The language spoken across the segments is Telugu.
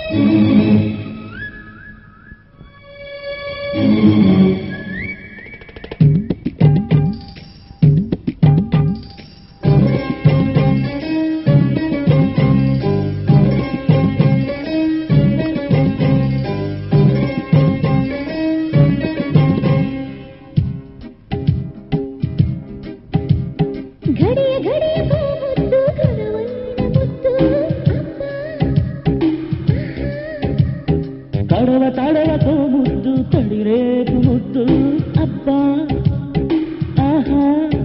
ఘడియ ఘడియ ముద్దు కరవైన ముద్దు తడవ తడవతో ముద్దు తడిరేపు ముద్దు అబ్బా ఆహా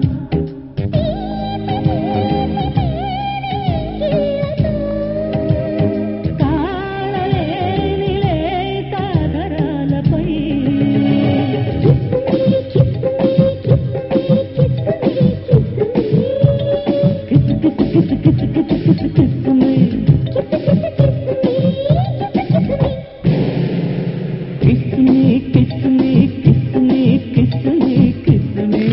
తాళలేని లేతాధరాలపై కిసు కిసు కిసు కిసు కిసు కిసు కిసుమే కిసుని కిసుని కిసుని కిసుని కిసుని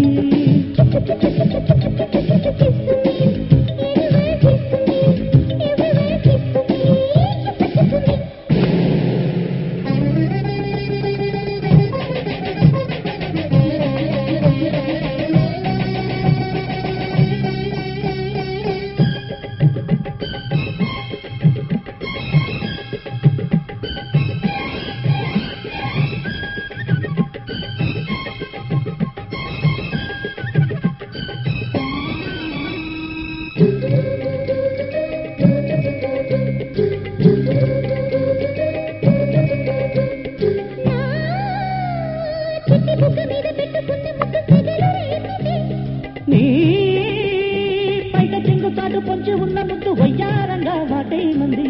నీ పైట చెంగు చాటు పొంచి ఉన్న ముద్దు వయ్యారంగా వాటే మంది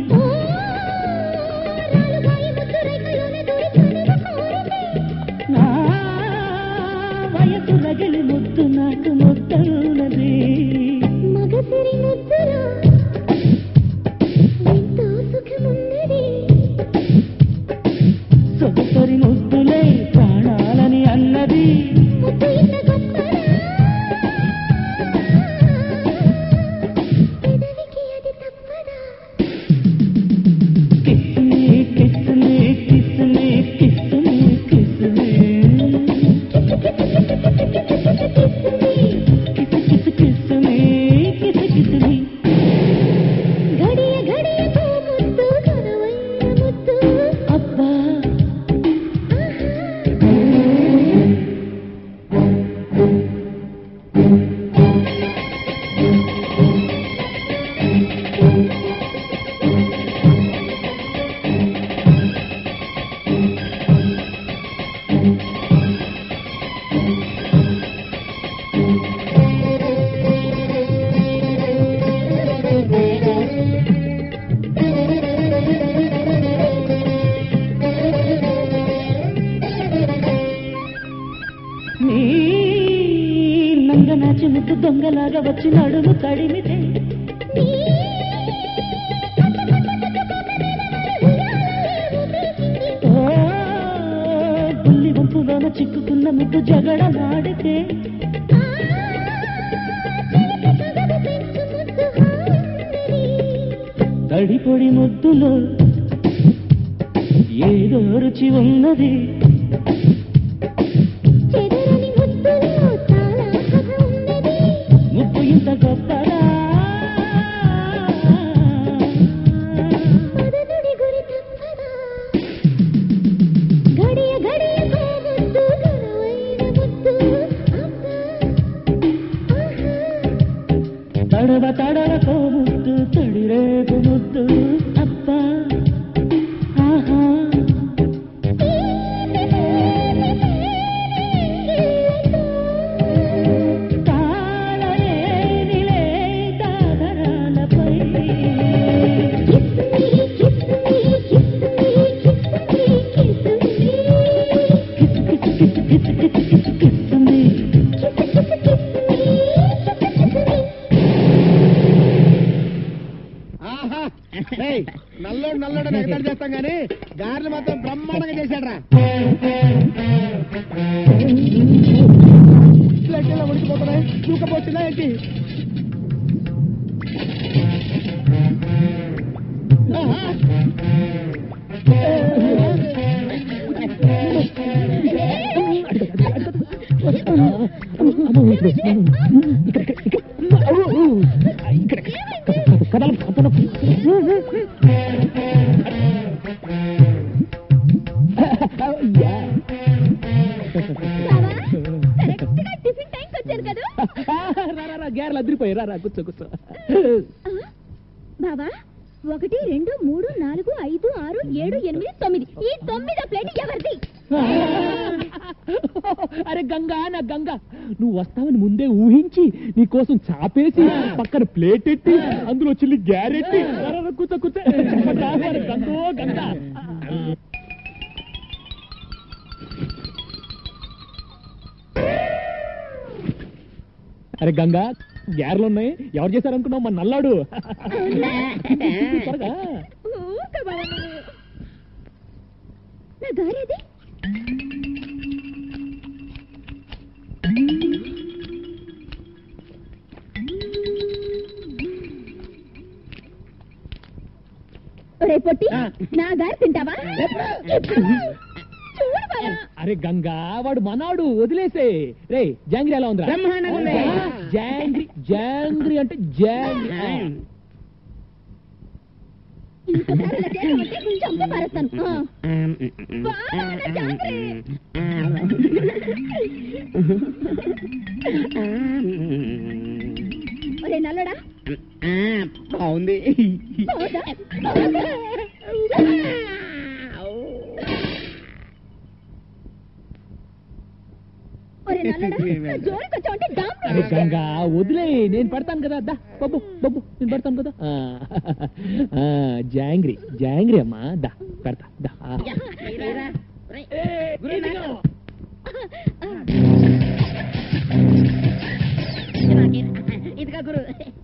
నా వయసు రగిలి ముద్దు నాకు ముద్దన్నది మగసిరి ముద్దులో ఎంతో సుఖమున్నది సొగసరి ముద్దులే ప్రాణాలని అన్నది ముద్దు ఇంత గొప్పదా పెదవికి అది తప్పదా కిస్సుని కిస్సుని కిస్సుని కిస్సుని కిస్సుని కిసు కిసు కిస్సుని కిసు కిసుని గడియ గడియతో ముద్దు కరవైన ముద్దు అబ్బా నీ నంగనాచి ముద్దు దొంగలాగా వచ్చి నడుము తడిమితే ఓ బుల్లి వంపులోన చిక్కుకున్న ముద్దు జగడమాడితే తడి పొడి ముద్దులో ఏదో రుచి ఉన్నది చెదరని ముద్దులో చాలా కథ ఉన్నది ముద్దు ఇంత గొప్పదా మదనుడి గురి తప్పదా గడియ గడియతో ముద్దు కరవైన ముద్దు అబ్బా ఆహా తడవ తడవతో ముద్దు తడిరేపు ముద్దు అబ్బా ఆహా తాళలేని లేతాధరాలపై కిసు కిసు కిసు కిసు కిసు కిసు కిసుని ఆహా ఏయ్, నల్లోడు నల్లోడు ఎగతాడు చేస్తాం గానీ గారెలు మాత్రం బ్రహ్మాండంగా చేశాడ్రా ఇట్లా ఉడికిపోతున్నాయి దూకపోతుందా ఏంటి బావా కరెక్ట్ గా టిఫిన్ టైంకి వచ్చాను కదా గ్యారెలు అదిరిపోయి రా రా, కూర్చో కూర్చో బావా ఒకటి రెండు మూడు నాలుగు ఐదు ఆరు ఏడు ఎనిమిది తొమ్మిది ఈ తొమ్మిదో ప్లేట్ ఎవరిది అరే గంగా నా గంగా నువ్వు వస్తావని ముందే ఊహించి నీ కోసం చాపేసి పక్కన ప్లేట్ ఎట్టి అందులో చిల్లి గ్యారెట్టి రా, రా, రా, కూర్చో కూర్చో చెప్పండి, రా, రా, గంగో గంగా అరే గంగా గ్యారెలు ఉన్నాయి ఎవరు చేశారనుకున్నావు మన నల్లాడు త్వరగా ఊక బావా నువ్వు. నా గారేది ఒరే పొట్టి ఆ. నా గారు తింటావా ఎప్పుడు? చూడు బావా అరే గంగా వాడు మనాడు వదిలేసే రే జాంగ్రీ ఎలా ఉందిరా బ్రహ్మాండంగా ఉంది. ఆ, జాంగ్రీ జాంగ్రీ అంటే జాంగ్రీ ఆ. ఇంకోసారి ఇలా చేసావంటే చంప పారేస్తాను. ఆ. బావా, నా జాంగ్రీ. ఒరే నల్లడా బాగుంది పోదా? ఒరే నల్లడా నా జోలికి వచ్చావంటే డామ్ అరే గంగా వదిలే నేను పెడతాను కదా దా బబ్బు బబ్బు నేను పెడతాను కదా ఆ, ఆ, జాంగ్రీ జాంగ్రీ అమ్మా దా పెడతా దా ఆ. ఏ, ఇదిగో. ఇదిగా గురు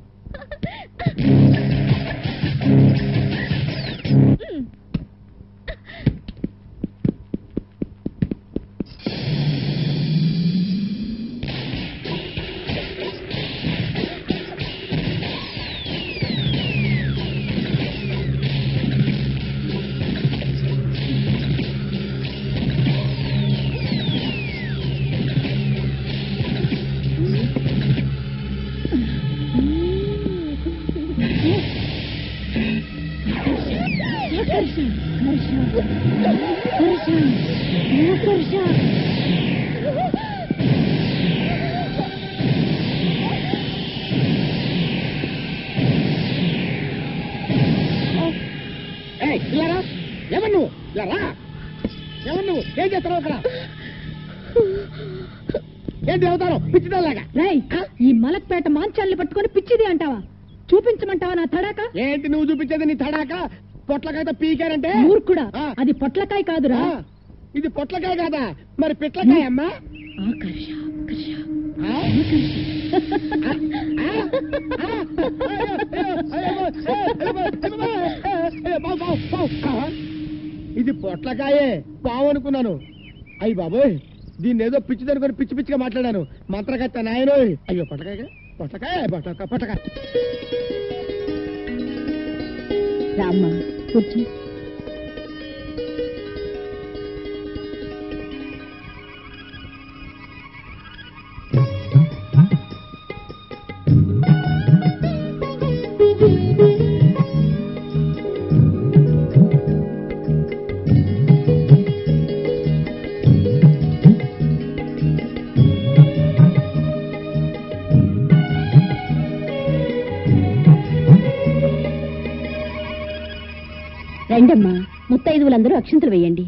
ఏయ్, ఇలా రా. ఎవరు నువ్వు ఇలా రా. ఎవరు నువ్వు ఏం చేస్తున్నావు అక్కడ ఏంటి అవుతాను పిచ్చిదాలాగా రేయ్ ఈ మలక్పేట మాంచాల్ని పట్టుకొని పిచ్చిది అంటావా చూపించమంటావా నా తడాక ఏంటి నువ్వు చూపించేది నీ తడాక పొట్లకాయతో పీకారంటే మూర్ఖుడా ఆ. అది పొట్లకాయ కాదురా ఆ, ఇది పొట్లకాయ కాదా మరి పిట్లకాయ అమ్మా ఆకర్ష, ఆకర్ష. ఆ? ఆ? ఆ? ఆ? అయ్యో, అయ్యో, అయ్యో, అయ్యో, అయ్యో, బావ్, బావ్, బావ్. ఆ? ఇది పొట్లకాయే పావు అనుకున్నాను అయ్యి బాబోయ్ దీన్ని ఏదో పిచ్చి దనుకొని పిచ్చి పిచ్చిగా మాట్లాడాను మంత్రకత్త నాయనోయ్ అయ్యో పొట్లకాయ పొట్లకాయ పొట్లకాయ పొట్లకాయ రామ్మా కూర్చో రండమ్మా ముత్తైదువులందరూ అక్షంతలు వేయండి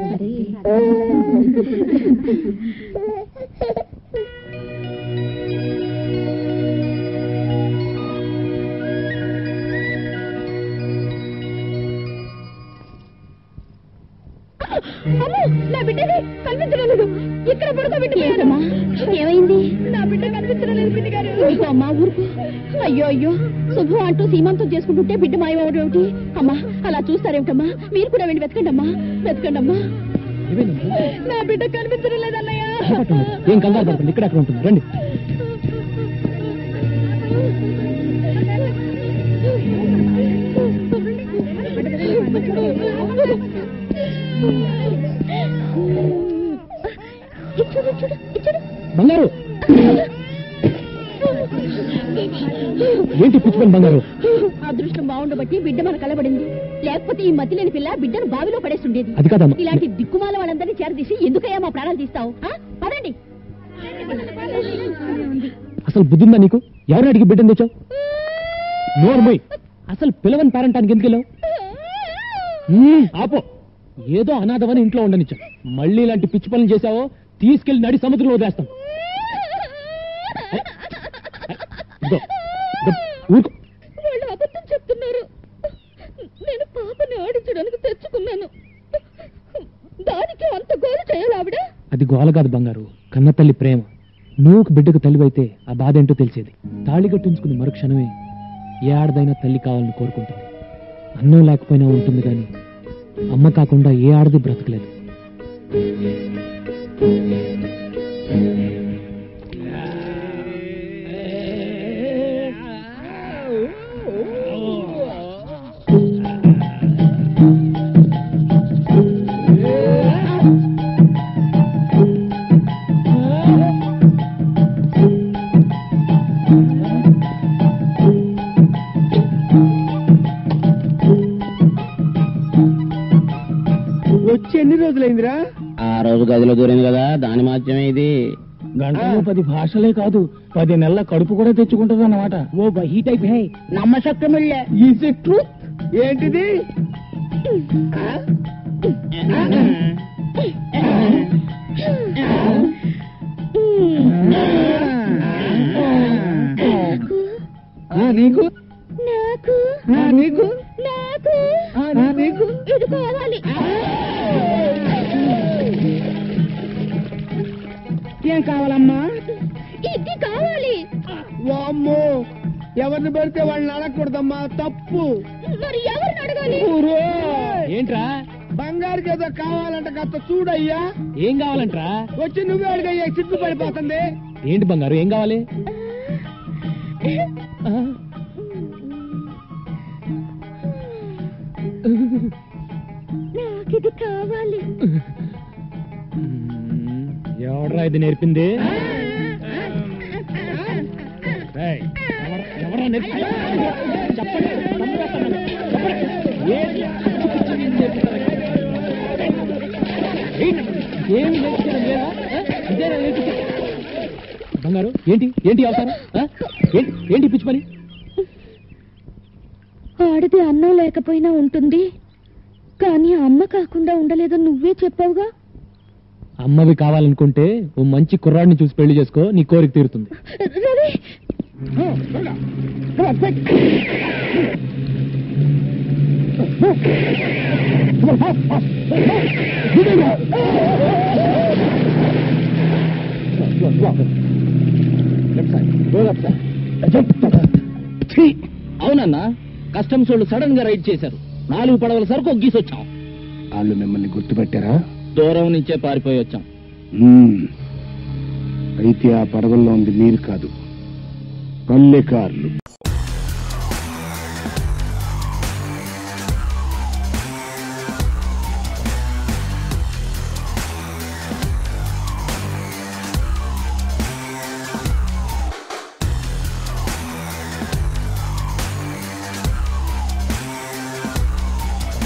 అమ్మో, నా బిడ్డని కనిపించడం లేదు ఇక్కడ పడుకోబెట్టిపోయారమ్మా ఏమైంది నా బిడ్డ కనిపించడం లేదు బిడ్డ గారు ఇదిగో అమ్మా ఊరుకు అయ్యో అయ్యో శుభం అంటూ సీమంతం చేసుకుంటుంటే బిడ్డ మాయమవడం ఏమిటి అమ్మా అలా చూస్తారేమిటమ్మా మీరు కూడా వెళ్ళి వెతకండి అమ్మా వెతకండి అమ్మా ఏమైందమ్మా? నా బిడ్డ కనిపించడం లేదన్నయ్య చెప్పటం లేదు. ఏం కంగారు పడకండి ఇక్కడ అక్కడ ఉంటుంది రండి ఇచ్చుడు ఇచ్చుడు ఇచ్చుడు బంగారు ఏంటి పిచ్చిపోయిన బంగారు అదృష్టం బాగుండబట్టి బిడ్డ మన కలబడింది లేకపోతే ఈ మతి లేని పిల్ల బిడ్డను బావిలో పడేస్తుండేది అది కాదమ్మా ఇలాంటి దిక్కుమాల వాళ్ళందరినీ చేరదీసి ఎందుకయ్యా మా ప్రాణాలు తీస్తావు ఆ? పదండి అసలు బుద్ధిందా నీకు ఎవరిని అడిగి బిడ్డను తెచ్చావు నోర్మోయ్ అసలు పిలవని పేరంటానికి ఎందుకు వెళ్ళావు మ్మ్, ఆపో ఏదో అనాథమని ఇంట్లో ఉండనిచ్చా మళ్ళీ ఇలాంటి పిచ్చి పనులు చేశావో తీసుకెళ్లి నడి సముద్రంలో వదిలేస్తాం ఇదిగో, ఇదిగో, ఊరుకో. వాళ్ళు అబద్ధం చెప్తున్నారు నేను పాపని ఆడించడానికి తెచ్చుకున్నాను దానికి అంత గోలు చేయాలి ఆవిడ అది గోల కాదు బంగారు కన్న తల్లి ప్రేమ నువ్వు బిడ్డకు తల్లివైతే ఆ బాధ ఏంటో తెలిసేది తాళి కట్టించుకుని మరుక్షణమే ఏ ఆడదైనా తల్లి కావాలని కోరుకుంటుంది అన్నం లేకపోయినా ఉంటుంది కానీ అమ్మ కాకుండా ఏ ఆడది బ్రతకలేదు వచ్చి ఎన్ని రోజులైందిరా ఆ రోజు గదిలో దూరింది కదా దాని మాత్రమే ఇది గంటలో పది భాషలే కాదు పది నెలల కడుపు కూడా తెచ్చుకుంటుంది అన్నమాట ఓ బహీ టైప్ హే నమ్మశక్యమిల్లే ఈజ్ ఇట్ ట్రూత్ ఏంటిది ఆ? ఆ, నీకు నాకు ఆ, నీకు నాకు ఆ, నీకు ఇది కావాలి ఏం కావాలమ్మా ఇది కావాలి వామ్మో ఎవరిని పెడితే వాళ్ళని అడగకూడదమ్మా తప్పు మరి ఎవరిని అడగాలి ఊరే. ఏంట్రా బంగారుకి ఏదో కావాలంట కాస్త చూడయ్యా ఏం కావాలంట్రా వచ్చి నువ్వే అడిగయ్యా సిగ్గు పడిపోతుంది ఏంటి బంగారు ఏం కావాలి ఆ? నాకు ఇది కావాలి మ్మ్, ఎవడ్రా ఇది నేర్పింది ఏయ్, ఎవరు- ఎవరా నేర్పింది? చెప్పండి, చంపేస్తాను. చెప్పండి. ఏంటి? ఏంటి? ఏమి నేర్పించడం లేదా? ఆ? ఇదేనా నేర్పించేది? బంగారు ఏంటి ఏంటి అవసరం ఆ? ఏంటి ఏంటి పిచ్చి పని ఆడది అన్నం లేకపోయినా ఉంటుంది కానీ అమ్మ కాకుండా ఉండలేదని నువ్వే చెప్పావుగా అమ్మవి కావాలనుకుంటే ఓ మంచి కుర్రాడిని చూసి పెళ్లి చేసుకో నీ కోరిక తీరుతుంది రవి అవునన్నా కస్టమ్స్ వాళ్ళు సడన్ గా రైడ్ చేశారు నాలుగు పడవల సరుకు ఒగ్గీసొచ్చాం వాళ్ళు మిమ్మల్ని గుర్తుపెట్టారా దూరం నుంచే పారిపోయి వచ్చాం అయితే ఆ పడవల్లో ఉంది మీరు కాదు పల్లెకారులు